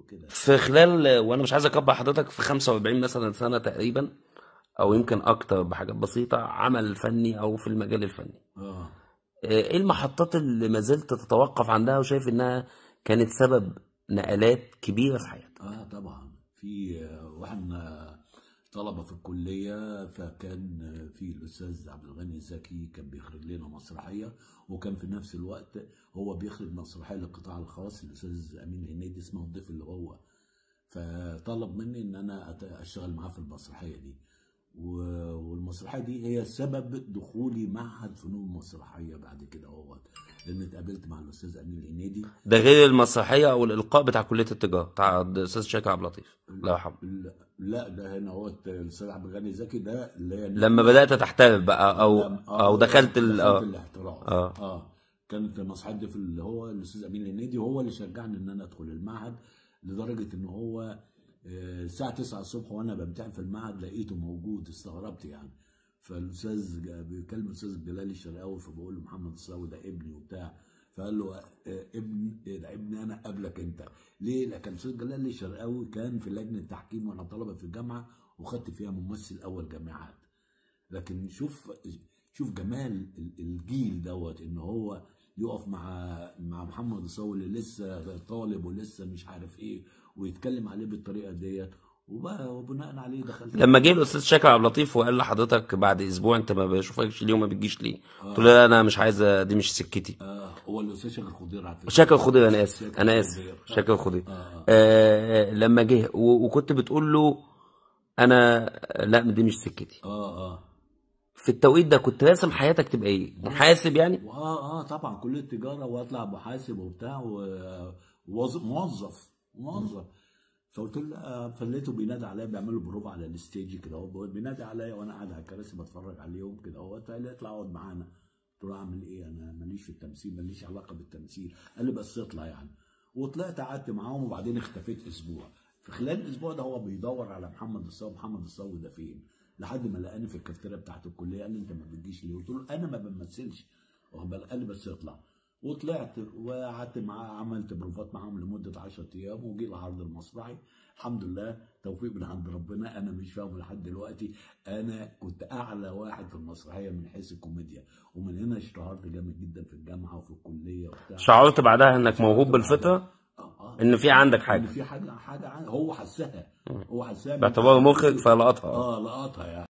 وكده في خلال وانا مش عايز اكبر حضرتك في 45 مثلا سنه تقريبا او يمكن اكتر بحاجات بسيطه عمل فني او في المجال الفني اه آه، ايه المحطات اللي ما زلت تتوقف عندها وشايف انها كانت سبب نقلات كبيره في حياتك اه طبعا في آه، واحنا طلبه في الكليه فكان آه، في الاستاذ عبد الغني الزكي كان بيخرج لنا مسرحيه وكان في نفس الوقت هو بيخرج مسرحيه للقطاع الخاص الاستاذ امين هنيدي اسمها الضيف اللي هو فطلب مني ان انا أت- اشتغل معاه في المسرحيه دي و- والمسرحيه دي هي سبب دخولي معهد فنون مسرحيه بعد كده هو لان اتقابلت مع الاستاذ امين هنيدي ده غير المسرحيه او الالقاء بتاع كليه التجاره بتاع الاستاذ شاكر عبد اللطيف الله يرحمه لا- لا ده هنا هو الاستاذ عبد الغني زكي ده اللي هي لما بدات تحترف بقى او آه، او دخلت ال دخلت اه الاحتراف آه. اه كانت المسرحيه دي في اللي هو الاستاذ امين الهنيدي هو اللي شجعني ان انا ادخل المعهد لدرجه ان هو آه، الساعه 9 الصبح وانا بمتحن في المعهد لقيته موجود استغربت يعني فالاستاذ جا- بيكلم الاستاذ جلال الشرقاوي فبقول له محمد الصاوي ده ابني وبتاع فقال له آه، ابن إيه ده ابني انا قبلك انت ليه؟ لكن الاستاذ جلال الشرقاوي كان في لجنه تحكيم وانا طلبه في الجامعه وخدت فيها ممثل اول جامعات لكن شوف شوف جمال ال- الجيل دوت ان هو يقف مع مع محمد الصاوي اللي لسه طالب ولسه مش عارف ايه ويتكلم عليه بالطريقه ديت وبقى وبناء عليه دخلت لما جه الاستاذ شاكر عبد اللطيف وقال لحضرتك بعد اسبوع انت ما بشوفكش ليه وما بتجيش ليه قلت له لا انا مش عايز دي مش سكتي آه هو الاستاذ شاكر خضير على فكره شاكر خضير انا اسف شاكر انا اسف خضير. شاكر خضير آه، آه. آه لما جه و- وكنت بتقول له انا لا دي مش سكتي اه اه في التوقيت ده كنت راسم حياتك تبقى ايه محاسب يعني واه اه طبعا كليه تجاره واطلع محاسب وبتاع و- ووظ- موظف موظف فقلت له لا، فلقيته بينادي عليا بيعملوا بروفا على الستيج كده هو بينادي عليا وانا قاعد على الكراسي بتفرج عليهم كده هو قال لي اطلع اقعد معانا قلت له اعمل ايه انا ماليش في التمثيل ماليش علاقه بالتمثيل قال لي بس اطلع يعني وطلعت قعدت معاهم وبعدين اختفيت اسبوع في خلال الاسبوع ده هو بيدور على محمد الصاوي محمد الصاوي ده فين لحد ما لقاني في الكافتيريا بتاعت الكليه قال لي انت ما بتجيش ليه قلت له انا ما بمثلش واخد بالك قال لي بس اطلع وطلعت وقعدت معاه عملت بروفات معاهم لمده 10 ايام وجي العرض المسرحي الحمد لله توفيق من عند ربنا انا مش فاهم لحد دلوقتي انا كنت اعلى واحد في المسرحيه من حيث الكوميديا ومن هنا اشتهرت جامد جدا في الجامعه وفي الكليه وبتاع شعرت بعدها انك موهوب بالفطره آه، آه. ان في عندك ان حاجه في حاجه حاجه عن- هو حسها هو حسها من- باعتباره مخرج فلقطها اه لقطها يعني